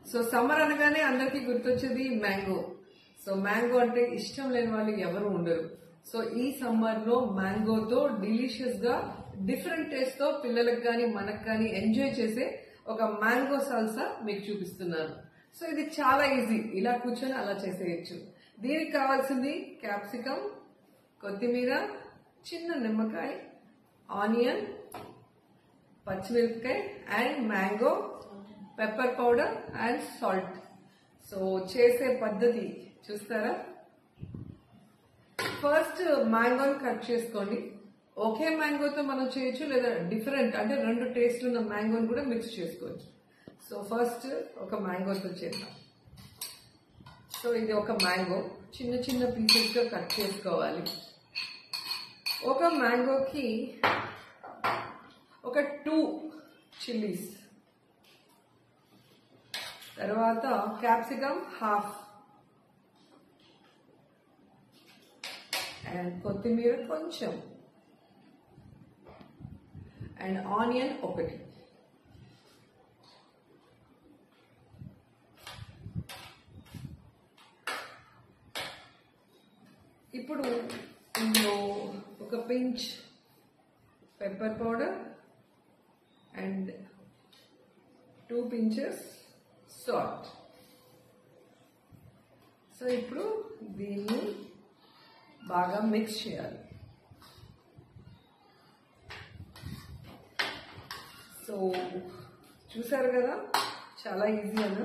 so summer అనగానే అందరికీ గుర్తొచ్చేది మ్యాంగో సో మ్యాంగో అంటే ఇష్టం లేని వాళ్ళు ఎవరు ఉండరు సో ఈ సమ్మర్ లో మ్యాంగోతో డిలీషియస్ గా డిఫరెంట్ టేస్ట్ తో పిల్లలకు కానీ మనకు కానీ ఎంజాయ్ చేసే ఒక మ్యాంగో సాల్సా మీకు చూపిస్తున్నాను సో ఇది చాలా ఈజీ ఇలా కూర్చొని అలా చేసేయచ్చు దీనికి కావాల్సింది క్యాప్సికమ్ కొత్తిమీర చిన్న నిమ్మకాయ ఆనియన్ పచ్చిమిరపకాయ and mango pepper powder and salt so చేసే పద్ధతి చూస్తారా ఫస్ట్ మ్యాంగోని కట్ చేసుకోండి ఒకే మ్యాంగోతో మనం చేయొచ్చు లేదా డిఫరెంట్ అంటే రెండు టేస్ట్ ఉన్న మ్యాంగోని కూడా మిక్స్ చేసుకోవచ్చు సో ఫస్ట్ ఒక మ్యాంగోతో చేద్దాం సో ఇది ఒక మ్యాంగో చిన్న చిన్న పీసెస్గా కట్ చేసుకోవాలి ఒక మ్యాంగోకి ఒక టూ చిల్లీస్ తర్వాత క్యాప్సికమ్ హాఫ్ అండ్ కొత్తిమీర కొంచెం అండ్ ఆనియన్ ఒకటి ఇప్పుడు ఇందులో ఒక pinch pepper powder and two pinches salt so ఇప్పుడు దీన్ని బాగా మిక్స్ చేయాలి సో చూసారు కదా చాలా ఈజీ అన్న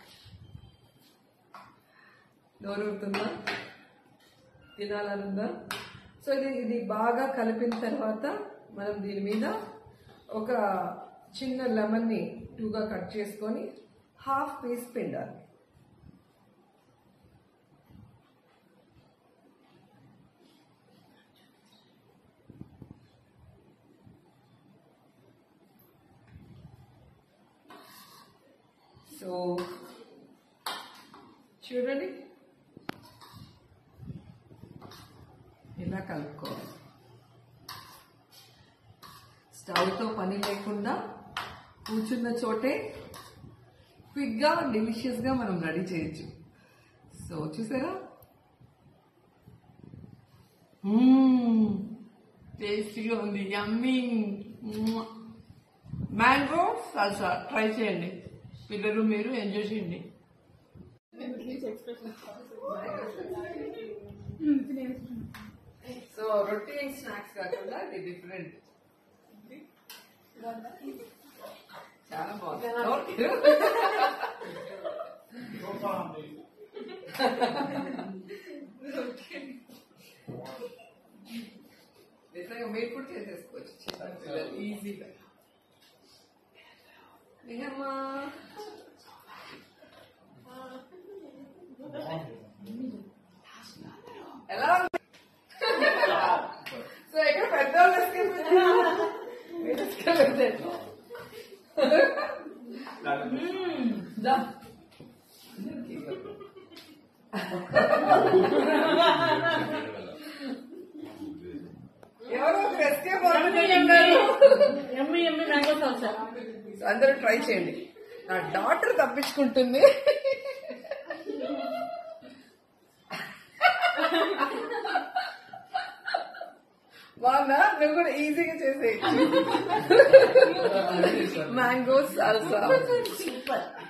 నోరుతుందా తినాలనుందా సో ఇది ఇది బాగా కలిపిన తర్వాత మనం దీని మీద ఒక చిన్న లెమన్ని టూగా కట్ చేసుకొని హాఫ్ పీస్ పిండాలి సో చూడండి ఇలా కలుపుకోవాలి స్టవ్తో పని లేకుండా కూర్చున్న చోటే క్విక్గా డెలిషియస్గా మనం రెడీ చేయొచ్చు సో చూసారా టేస్టీగా ఉంది యమ్మీ మ్యాంగో సాల్సా ట్రై చేయండి పిల్లలు మీరు ఎంజాయ్ చేయండి సో రొటీన్ స్నాక్స్ కాకుండా ఇది డిఫరెంట్ చాలా బాగుంది నిజంగా మీరు కూడా చేసేసుకోవచ్చు చిన్న పిల్లలు ఈజీగా నిజమ్మా ఎలా ఉంది సో ఇక్కడ పెద్దవాళ్ళు తీసుకెళ్ళిపోయారు మీరు తీసుకెళ్ళలేదు దా ఎవరో ఒక ఎస్కేప్ ఎమ్మి ఎమ్మి మ్యాంగో సాల్సా అందరూ ట్రై చేయండి నా డాటర్ తప్పించుకుంటుంది బాగుందా నువ్వు కూడా ఈజీగా చేసేయచ్చు మ్యాంగో సాల్సా సూపర్